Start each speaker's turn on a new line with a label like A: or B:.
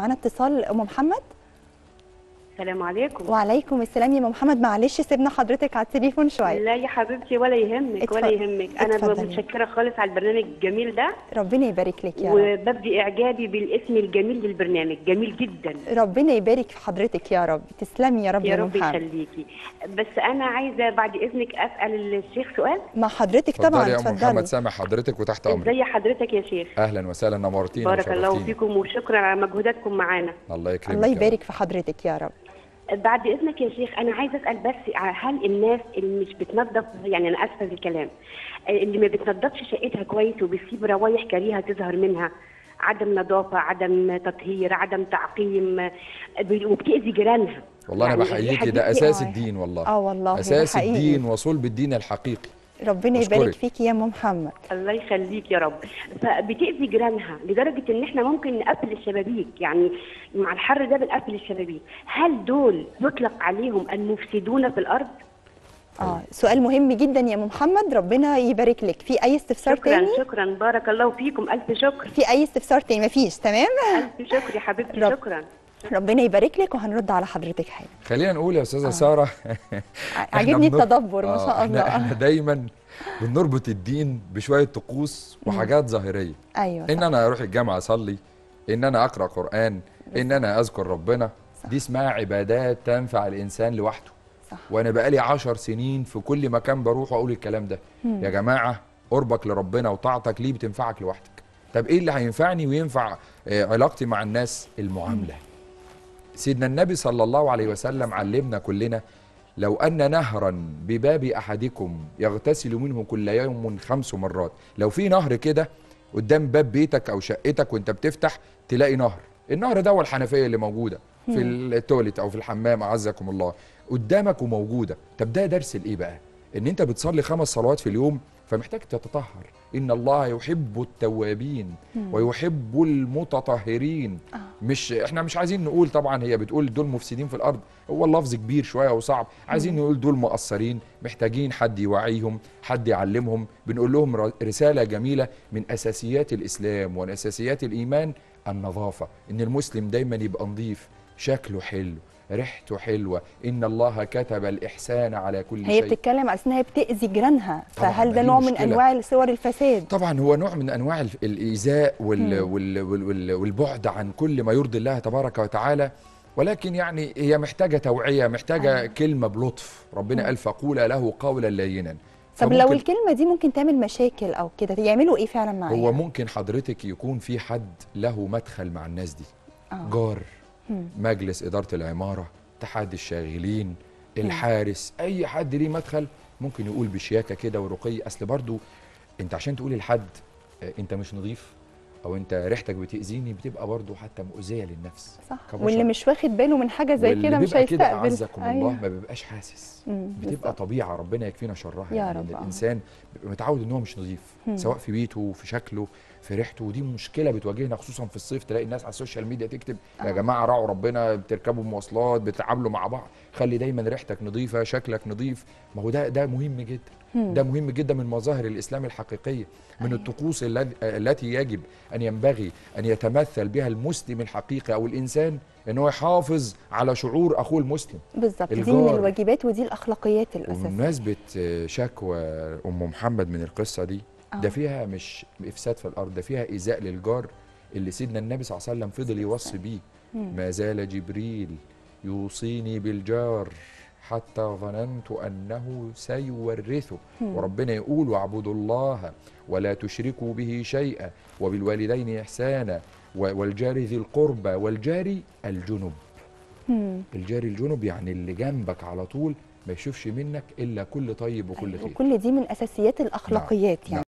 A: معانا اتصال ام محمد
B: السلام عليكم
A: وعليكم السلام يا ام محمد معلش سيبنا حضرتك على التليفون شويه
B: لا يا حبيبتي ولا يهمك ولا
A: اتفضل-
B: يهمك انا
A: اتفضلي.
B: متشكره خالص على البرنامج الجميل ده
A: ربنا يبارك لك يا رب
B: وببدي اعجابي بالاسم الجميل للبرنامج جميل جدا
A: ربنا يبارك في حضرتك يا رب تسلمي يا رب
B: يا
A: يا
B: رب
A: محمد
B: يخليكي بس انا عايزه بعد اذنك اسال الشيخ سؤال
A: مع حضرتك طبعا
C: اتفضلي يا ام محمد
A: اتفضلي
C: سامع حضرتك وتحت امرك
B: ازي حضرتك يا شيخ
C: اهلا وسهلا نورتينا
B: بارك الله
C: وشرفتينا.
B: فيكم وشكرا على مجهوداتكم معانا
C: الله يكرمك
A: الله
C: يا رب.
A: يبارك في حضرتك يا رب
B: بعد اذنك يا شيخ انا عايزه اسال بس هل الناس اللي مش بتنظف يعني انا اسفه في الكلام اللي ما بتنظفش شقتها كويس وبتسيب روايح كريهه تظهر منها عدم نظافه عدم تطهير عدم تعقيم ب- وبتاذي جيرانها
C: والله انا
B: يعني
C: بحييكي
B: الحديث
C: ده
B: دي-
C: اساس
A: آه.
C: الدين والله
A: اه والله ده
C: اساس
A: حقيقي.
C: الدين وصلب الدين الحقيقي
A: ربنا يبارك
C: أشكرك.
A: فيكي يا ام محمد
B: الله يخليك يا رب فبتأذي جيرانها لدرجة ان احنا ممكن نقفل الشبابيك يعني مع الحر ده بنقفل الشبابيك هل دول يطلق عليهم المفسدون في الارض
A: اه سؤال مهم جدا يا ام محمد ربنا يبارك لك في اي استفسار
B: شكرا
A: تاني
B: شكرا بارك الله فيكم الف شكر
A: في اي استفسار تاني مفيش تمام
B: الف شكر يا حبيبتي
A: رب.
B: شكرا
A: ربنا يبارك لك وهنرد على حضرتك حاجه
C: خلينا نقول يا استاذه ساره إحنا
A: عاجبني
C: بنر-
A: التدبر ما
C: آه،
A: شاء
C: احنا
A: الله
C: احنا دايما بنربط الدين بشويه طقوس وحاجات ظاهريه
A: ايوه
C: ان
A: صح.
C: انا اروح الجامعه اصلي ان انا اقرا قران ان انا اذكر ربنا
A: صح.
C: دي اسمها عبادات تنفع الانسان لوحده
A: صح
C: وانا بقالي عشر سنين في كل مكان بروح واقول الكلام ده يا جماعه قربك لربنا وطاعتك ليه بتنفعك لوحدك طب ايه اللي هينفعني وينفع آه، علاقتي مع الناس المعامله سيدنا النبي صلى الله عليه وسلم علمنا كلنا لو أن نهرا بباب أحدكم يغتسل منه كل يوم خمس مرات لو في نهر كده قدام باب بيتك أو شقتك وانت بتفتح تلاقي نهر النهر ده هو الحنفية اللي موجودة في التواليت أو في الحمام أعزكم الله قدامك وموجودة طب ده درس الإيه بقى إن أنت بتصلي خمس صلوات في اليوم فمحتاج تتطهر إن الله يحب التوابين ويحب المتطهرين مش احنا مش عايزين نقول طبعا هي بتقول دول مفسدين في الارض هو اللفظ كبير شويه وصعب عايزين نقول دول مقصرين محتاجين حد يوعيهم حد يعلمهم بنقول لهم ر- رساله جميله من اساسيات الاسلام ومن اساسيات الايمان النظافه ان المسلم دايما يبقى نظيف شكله حلو ريحته حلوه ان الله كتب الاحسان على كل
A: هي
C: شيء
A: بتتكلم على انها بتاذي جيرانها
C: طبعاً،
A: فهل
C: ما
A: ده
C: دي
A: نوع من
C: مشكلة.
A: انواع صور الفساد
C: طبعا هو نوع من انواع الف- الايذاء وال وال وال وال والبعد عن كل ما يرضي الله تبارك وتعالى ولكن يعني هي محتاجه توعيه محتاجه
A: أيوة.
C: كلمه بلطف ربنا قال فقولا له قولا لينا
A: طب لو
C: فممكن-
A: الكلمه دي ممكن تعمل مشاكل او كده يعملوا ايه فعلا معايا
C: هو ممكن حضرتك يكون في حد له مدخل مع الناس دي
A: آه.
C: جار
A: مم.
C: مجلس اداره العماره اتحاد الشاغلين الحارس اي حد ليه مدخل ممكن يقول بشياكه كده ورقي اصل برضو انت عشان تقول لحد آه، انت مش نظيف او انت ريحتك بتاذيني بتبقى برضو حتى مؤذيه للنفس
A: صح
C: كبشر.
A: واللي مش واخد باله من حاجه زي
C: واللي
A: كده مش
C: بيبقى كده
A: هيستقبل
C: اعزكم الله ما بيبقاش حاسس
A: مم،
C: بتبقى
A: بالظبط.
C: طبيعه ربنا يكفينا شرها
A: يا
C: يعني
A: رب،
C: إن
A: آه.
C: الانسان بيبقى متعود ان هو مش نظيف
A: مم.
C: سواء في بيته في شكله في ريحته ودي مشكله بتواجهنا خصوصا في الصيف تلاقي الناس على السوشيال ميديا تكتب يا
A: آه.
C: جماعه راعوا ربنا بتركبوا مواصلات بتتعاملوا مع بعض خلي دايما ريحتك نظيفه شكلك نظيف ما هو ده ده مهم جدا
A: مم.
C: ده مهم جدا من مظاهر الاسلام الحقيقيه من
A: أيوة.
C: الطقوس الذي- التي يجب ان ينبغي ان يتمثل بها المسلم الحقيقي او الانسان ان هو يحافظ على شعور اخوه المسلم
A: بالظبط دي من
C: الجار.
A: الواجبات ودي الاخلاقيات الاساسيه
C: وبمناسبة آه، شكوى أم محمد من القصة دي
A: آه.
C: ده فيها مش إفساد في الأرض ده فيها إيذاء للجار اللي سيدنا النبي صلى الله عليه وسلم فضل يوصي بيه
A: مم.
C: ما زال جبريل يوصيني بالجار حتى ظننت أنه سيورثه
A: مم.
C: وربنا يقول واعبدوا الله ولا تشركوا به شيئا وبالوالدين إحسانا و- والجار ذي القربى والجار الجنب
A: مم.
C: الجاري الجنب يعني اللي جنبك على طول ما يشوفش منك الا كل طيب وكل خير
A: وكل دي من اساسيات الاخلاقيات يعني